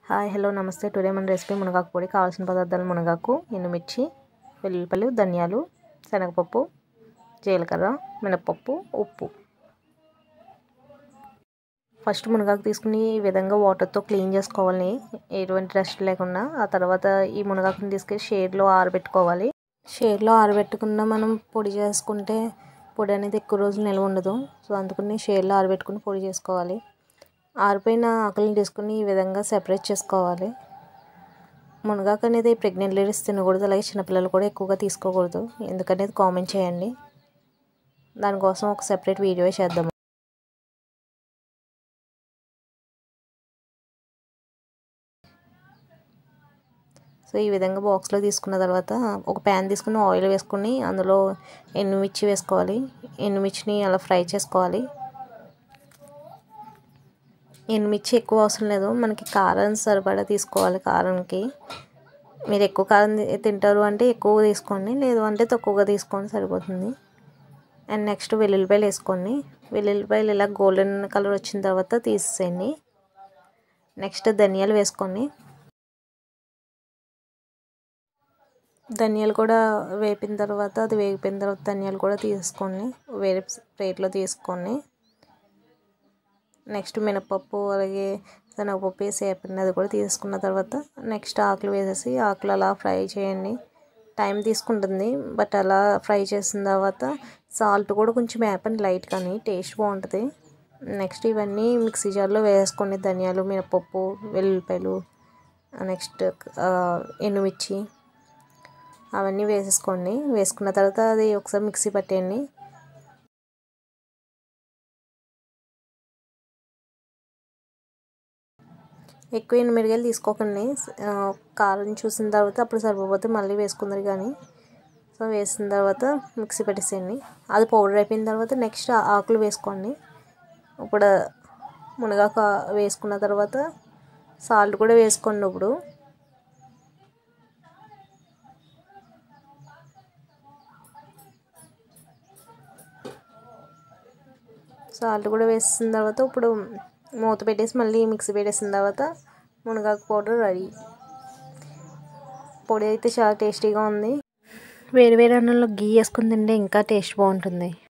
hi hello నమస్తే today మన recipe మునగాకు పొడి కావాల్సిన పదార్థాలు మునగాకు ఎండుమిర్చి వెల్లుల్లిపల్లి ధనియాలు శనగపప్పు జీలకర్ర మినపప్పు ఉప్పు ఫస్ట్ మునగాకు తీసుకుని ఈ విధంగా వాటర్తో క్లీన్ చేసుకోవాలి ఎటువంటి డస్ట్ లేకుండా ఆ తర్వాత ఈ మునగాకుని తీసుకెళ్ళి షేడ్లో ఆరబెట్టుకోవాలి షేడ్లో ఆరబెట్టుకున్న మనం పొడి చేసుకుంటే పొడి అనేది ఎక్కువ రోజులు నిల్వ ఉండదు సో అందుకని షేడ్లో ఆరబెట్టుకుని పొడి చేసుకోవాలి ఆరిపోయిన ఆకులను తీసుకుని ఈ విధంగా సెపరేట్ చేసుకోవాలి మునగాకు అనేది ప్రెగ్నెంట్ లేడీస్ తినకూడదు అలాగే చిన్నపిల్లలు కూడా ఎక్కువగా తీసుకోకూడదు ఎందుకనేది కామెంట్ చేయండి దానికోసం ఒక సెపరేట్ వీడియో చేద్దాము సో ఈ విధంగా బాక్స్లో తీసుకున్న తర్వాత ఒక ప్యాన్ తీసుకుని ఆయిల్ వేసుకుని అందులో ఎండుమిర్చి వేసుకోవాలి ఎండుమిర్చిని అలా ఫ్రై చేసుకోవాలి ఎండుమిర్చి ఎక్కువ అవసరం లేదు మనకి కారం సరిపడా తీసుకోవాలి కారంకి మీరు ఎక్కువ కారం తింటారు అంటే ఎక్కువ తీసుకోండి లేదు అంటే తక్కువగా తీసుకోండి సరిపోతుంది అండ్ నెక్స్ట్ వెల్లుల్లిపాయలు వేసుకోండి వెల్లుల్లిపాయలు ఇలా గోల్డెన్ కలర్ వచ్చిన తర్వాత తీసేయండి నెక్స్ట్ ధనియాలు వేసుకోండి ధనియాలు కూడా వేపిన తర్వాత అది వేగిపోయిన తర్వాత ధనియాలు కూడా తీసుకోండి వేరే ప్లేట్లో తీసుకోండి నెక్స్ట్ మినపప్పు అలాగే శనగపప్పు వేసి వేపింది అది కూడా తీసుకున్న తర్వాత నెక్స్ట్ ఆకులు వేసేసి ఆకులు అలా ఫ్రై చేయండి టైం తీసుకుంటుంది బట్ అలా ఫ్రై చేసిన తర్వాత సాల్ట్ కూడా కొంచెం వేపండి లైట్ కానీ టేస్ట్ బాగుంటుంది నెక్స్ట్ ఇవన్నీ మిక్సీ జార్లో వేసుకోండి ధనియాలు మినపప్పు వెల్లుల్లిపాయలు నెక్స్ట్ ఎండుమిర్చి అవన్నీ వేసేసుకోండి వేసుకున్న తర్వాత అది ఒకసారి మిక్సీ పట్టేయండి ఎక్కువ ఎనిమిరగాయలు తీసుకోకండి కారం చూసిన తర్వాత అప్పుడు సరిపోతే మళ్ళీ వేసుకుందరు కానీ సో వేసిన తర్వాత మిక్సీ పెట్టేసేయండి అది పౌడర్ అయిపోయిన తర్వాత నెక్స్ట్ ఆకులు వేసుకోండి ఇప్పుడు మునగాకు వేసుకున్న తర్వాత సాల్ట్ కూడా వేసుకోండి ఇప్పుడు సాల్ట్ కూడా వేసిన తర్వాత ఇప్పుడు మూత పెట్టేసి మళ్ళీ మిక్సీ పెట్టేసిన తర్వాత మునగాకు పౌడర్ రెడీ పొడి అయితే చాలా టేస్టీగా ఉంది వేడి వేడి అన్నంలో గీ వేసుకుని తింటే ఇంకా టేస్ట్ బాగుంటుంది